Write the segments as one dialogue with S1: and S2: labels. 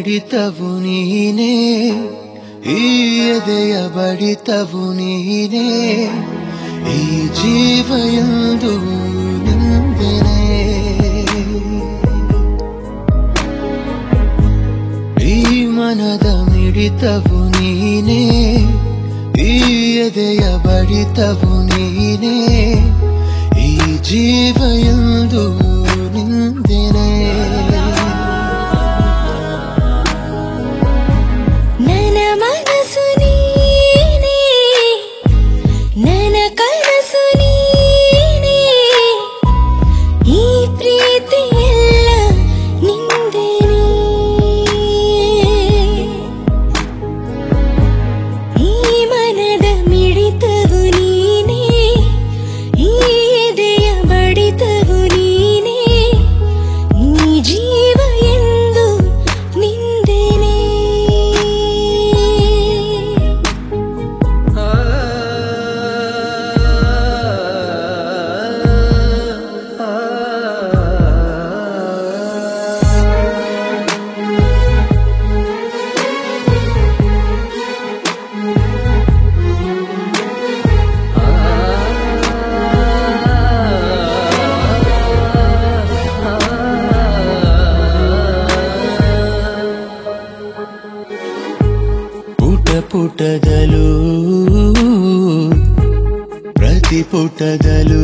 S1: ಮಿಡಿತವು ನೀನೇ ಈ ಎದೆಯ ಬಡಿತವು ನೀನೇ ಈ ಜೀವ ಎಂದು ನಿಂದೆನೆ ಈ ಮನದ ಮಿಡಿತವು ನೀನೇ ಈ ಎದೆಯ ಬಡಿತವು ನೀನೇ ಈ ಜೀವ ಎಂದು ನಿಂದೆನೆ
S2: ನನ್ನ ಮನಸ್ಸು ನೀನೇ ನನ್ನ ಕನಸು ನೀನೇ ಈ ಪ್ರೀತಿ ಎಲ್ಲ ನಿಂದೇನೆ ಈ ಮನದ ಮಿಡಿತವು ನೀನೇ ಈ ಎದೆಯ ಬಡಿತವು ನೀನೇ ಈ ಜೀವ ಎಂದು ನಿಂದೇನೆ
S1: ಪುಟ ಪುಟದಲ್ಲೂ ಪ್ರತಿ ಪುಟದಲ್ಲೂ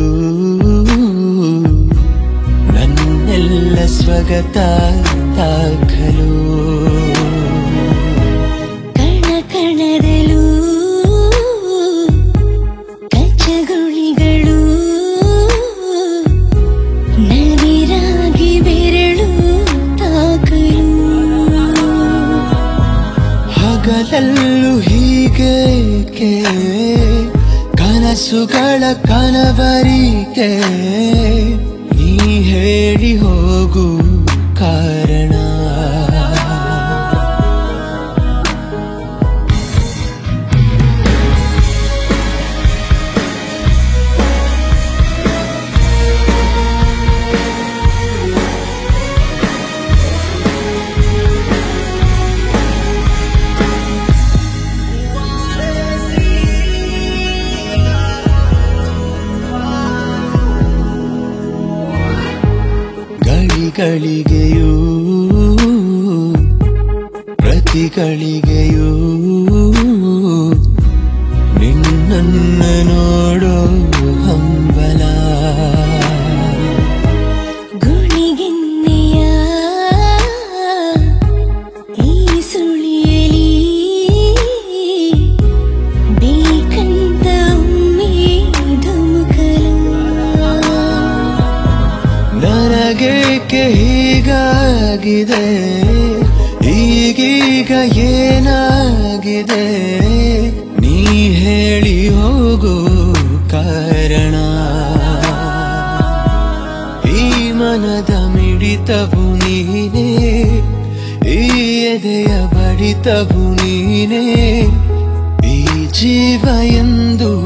S1: ನನ್ನೆಲ್ಲ ಸ್ವಗತ ದಾಖಲು
S2: ಕಣ ಕಣದಲ್ಲೂ ಕಚ್ಚಗುಳಿಗಳು ನವಿರಾಗಿ ಬೆರಳು ತಾಕಲು
S1: ಹಗಲಲ್ಲೂ ಹೀಗೇಕೆ ಕನಸುಗಳ ಕನವರಿಕೆ ನೀ ಹೇಳಿ ಹೋಗು ಕಾರಣ ಗಳಿಗೆಯೂ ಪ್ರತಿಗಳಿಗೆಯೂ ನಿನ್ನನ್ನ ನೋಡೋ ಹಂಬಲ
S2: ಗುಣಿಗೆನ್ನೆಯ ಈ ಸುಳಿಯಲಿ ಬೇಕಂತ ಒಮ್ಮೆ ಧುಮುಕಲು
S1: ನನಗೇಕೆ ಹೀಗಾಗಿದೆ ಈಗೀಗ ಏನಾಗಿದೆ ನೀ ಹೇಳಿ ಹೋಗು ಕಾರಣ ಈ ಮನದ ಮಿಡಿತವು ನೀನೇ ಈ ಎದೆಯ ಬಡಿತವು ನೀನೇ ಈ ಜೀವ ಎಂದು